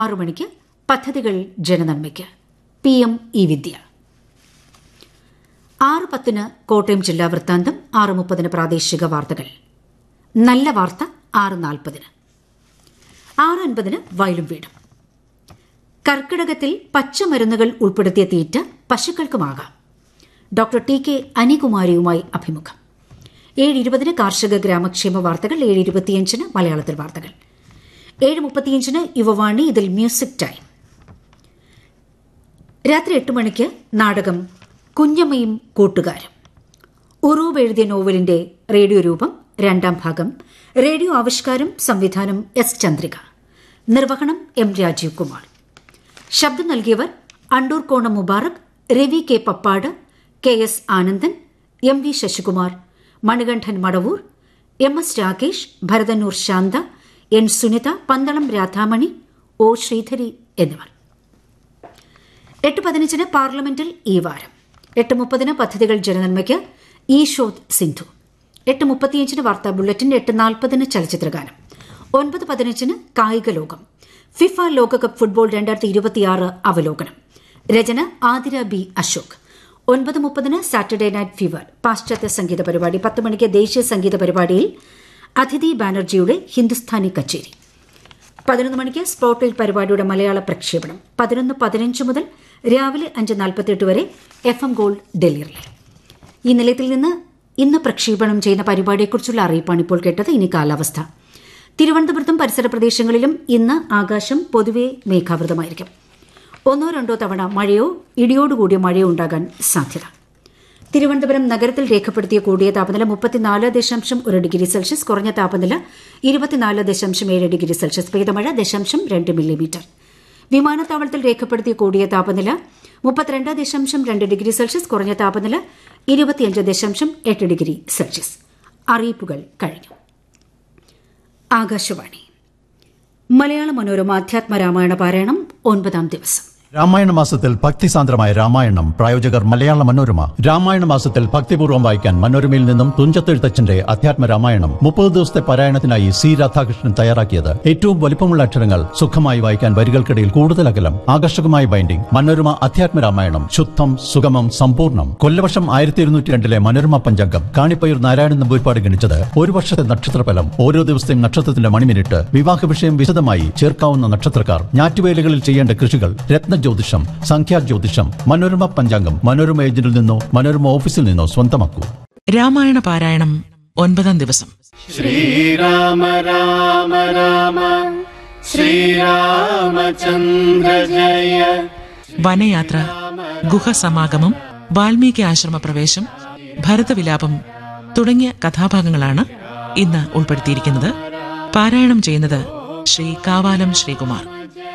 ആറു മണിക്ക് പദ്ധതികൾ ജനനന്മയ്ക്ക് പി എം ഇ വിദ്യ ആറ് പത്തിന് കോട്ടയം ജില്ലാ വൃത്താന്തം ആറ് മുപ്പതിന് പ്രാദേശിക വാർത്തകൾ നല്ല വാർത്ത ആറ് നാൽപ്പതിന് ആറ് അൻപതിന് വയലും വീടും കർക്കിടകത്തിൽ പച്ചമരുന്നുകൾ ഉൾപ്പെടുത്തിയ തീറ്റ പശുക്കൾക്കുമാകാം ഡോക്ടർ ടി കെ അനികുമാരിയുമായി അഭിമുഖം ഏഴ് ഇരുപതിന് കാർഷിക ഗ്രാമക്ഷേമ വാർത്തകൾ ഏഴ് ഇരുപത്തിയഞ്ചിന് മലയാളത്തിൽ വാർത്തകൾ ഏഴ് മുപ്പത്തിയഞ്ചിന് യുവവാണി ഇതിൽ മ്യൂസിക് ടൈം രാത്രി എട്ട് മണിക്ക് നാടകം കുഞ്ഞമ്മയും കൂട്ടുകാരും ഉറൂബ് എഴുതിയ നോവലിന്റെ റേഡിയോ രൂപം രണ്ടാം ഭാഗം റേഡിയോ ആവിഷ്കാരം സംവിധാനം എസ് ചന്ദ്രിക നിർവഹണം എം രാജീവ് കുമാർ ശബ്ദം നൽകിയവർ അണ്ടൂർ കോണം മുബാറക് രവി കെ പപ്പാട് K S Anandan M V Sasikumar Manikandan Madavoor M S Rakesh Bharathannoor Shantha N Sunitha Pandalam Radhamani O Sreedhari എന്നിവർ എട്ട് പതിനഞ്ചിന് പാർലമെന്റിൽ ഈ വാരം എട്ട് മുപ്പതിന് പദ്ധതികൾ ജനനന്മയ്ക്ക് ഈശോത് സിന്ധു എട്ട് മുപ്പത്തിയഞ്ചിന് വാർത്താ ബുള്ളറ്റിൻ എട്ട് നാൽപ്പതിന് ചലച്ചിത്രഗാനം ഒൻപത് പതിനഞ്ചിന് കായിക ലോകം ഫിഫ ലോകകപ്പ് ഫുട്ബോൾ രണ്ടായിരത്തി ഇരുപത്തിയാറ് അവലോകനം രചന ആതിര ബി അശോക് ഒൻപത് മുപ്പതിന് സാറ്റർഡേ നൈറ്റ് ഫീവർ പാശ്ചാത്യ സംഗീത പരിപാടി പത്ത് മണിക്ക് ദേശീയ സംഗീത പരിപാടിയിൽ അതിഥി ബാനർജിയുടെ ഹിന്ദുസ്ഥാനി കച്ചേരി പതിനൊന്ന് മണിക്ക് സ്പോട്ടിൽ പരിപാടിയുടെ മലയാള പ്രക്ഷേപണം പതിനൊന്ന് പതിനഞ്ച് മുതൽ രാവിലെ അഞ്ച് നാൽപ്പത്തിയെട്ട് വരെ എഫ് എം ഗോൾഡ് ഡൽഹിയിലെ ഈ നിലയത്തിൽ നിന്ന് ഇന്ന് പ്രക്ഷേപണം ചെയ്യുന്ന പരിപാടിയെക്കുറിച്ചുള്ള അറിയിപ്പാണ് ഇപ്പോൾ കേട്ടത് ഇനി കാലാവസ്ഥ തിരുവനന്തപുരത്തും പരിസര പ്രദേശങ്ങളിലും ഇന്ന് ആകാശം പൊതുവെ മേഘാവൃതമായിരിക്കും ഒന്നോ രണ്ടോ തവണ മഴയോ ഇടിയോടുകൂടിയ മഴയോ ഉണ്ടാകാൻ സാധ്യത തിരുവനന്തപുരം നഗരത്തിൽ രേഖപ്പെടുത്തിയ കൂടിയ താപനില മുപ്പത്തിനാല് ദശാംശം ഒരു ഡിഗ്രി സെൽഷ്യസ് കുറഞ്ഞ താപനില ഇരുപത്തിനാല് ദശാംശം ഏഴ് ഡിഗ്രി സെൽഷ്യസ് പെയ്ത മഴ ദശാംശം രണ്ട് മില്ലിമീറ്റർ വിമാനത്താവളത്തിൽ രേഖപ്പെടുത്തിയ കൂടിയ താപനില മുപ്പത്തിരണ്ട് ദശാംശം രണ്ട് ഡിഗ്രി സെൽഷ്യസ് കുറഞ്ഞ താപനില ഇരുപത്തിയഞ്ച് ദശാംശം എട്ട് ഡിഗ്രി സെൽഷ്യസ് അറിയിപ്പുകൾ കഴിഞ്ഞു ആകാശവാണി മലയാള മനോരമ അധ്യാത്മ രാമായണ പാരായണം ഒൻപതാം ദിവസം രാമായണ മാസത്തിൽ ഭക്തിസാന്ദ്രമായ രാമായണം പ്രായോജകർ മലയാള മനോരമ രാമായണ മാസത്തിൽ ഭക്തിപൂർവ്വം വായിക്കാൻ മനോരമയിൽ നിന്നും തുഞ്ചത്തെഴുത്തച്ഛന്റെ അധ്യാത്മ രാമായണം മുപ്പത് ദിവസത്തെ പാരായണത്തിനായി സി രാധാകൃഷ്ണൻ തയ്യാറാക്കിയത് ഏറ്റവും വലിപ്പമുള്ള അക്ഷരങ്ങൾ സുഖമായി വായിക്കാൻ വരികൾക്കിടയിൽ കൂടുതൽ അകലം ആകർഷകമായ ബൈൻഡിംഗ് മനോരമ അധ്യാത്മ രാമായണം ശുദ്ധം സുഗമം സമ്പൂർണ്ണം കൊല്ലവർഷം ആയിരത്തി ഇരുന്നൂറ്റി രണ്ടിലെ മനോരമ പഞ്ചാംഗം കാണിപ്പയൂർ നാരായണൻ നമ്പൂരിപ്പാട് ഗണിച്ചത് ഒരു വർഷത്തെ നക്ഷത്രഫലം ഓരോ ദിവസത്തെയും നക്ഷത്രത്തിന്റെ മണിമിനിറ്റ് വിവാഹ വിഷയം വിശദമായി ചേർക്കാവുന്ന നക്ഷത്രക്കാർ ഞാറ്റുവേലകളിൽ ചെയ്യേണ്ട കൃഷികൾ രത്നജ്യോതിഷം സംഖ്യാജ്യോതിഷം മനോരമ പഞ്ചാംഗം മനോരമ ഏജന്റിൽ നിന്നോ മനോരമ ഓഫീസിൽ നിന്നോ സ്വന്തമാക്കൂ രാമായണ പാരായണം ഒൻപതാം ദിവസം ശ്രീരാമ രാമ രാമ ശ്രീരാമചന്ദ്ര ജയ വനയാത്ര ഗുഹസമാഗമം വാൽമീകി ആശ്രമ പ്രവേശം ഭരതവിലാപം തുടങ്ങിയ കഥാഭാഗങ്ങളാണ് ഇന്ന് ഉൾപ്പെടുത്തിയിരിക്കുന്നത് പാരായണം ചെയ്യുന്നത് ശ്രീ കാവാലം ശ്രീകുമാർ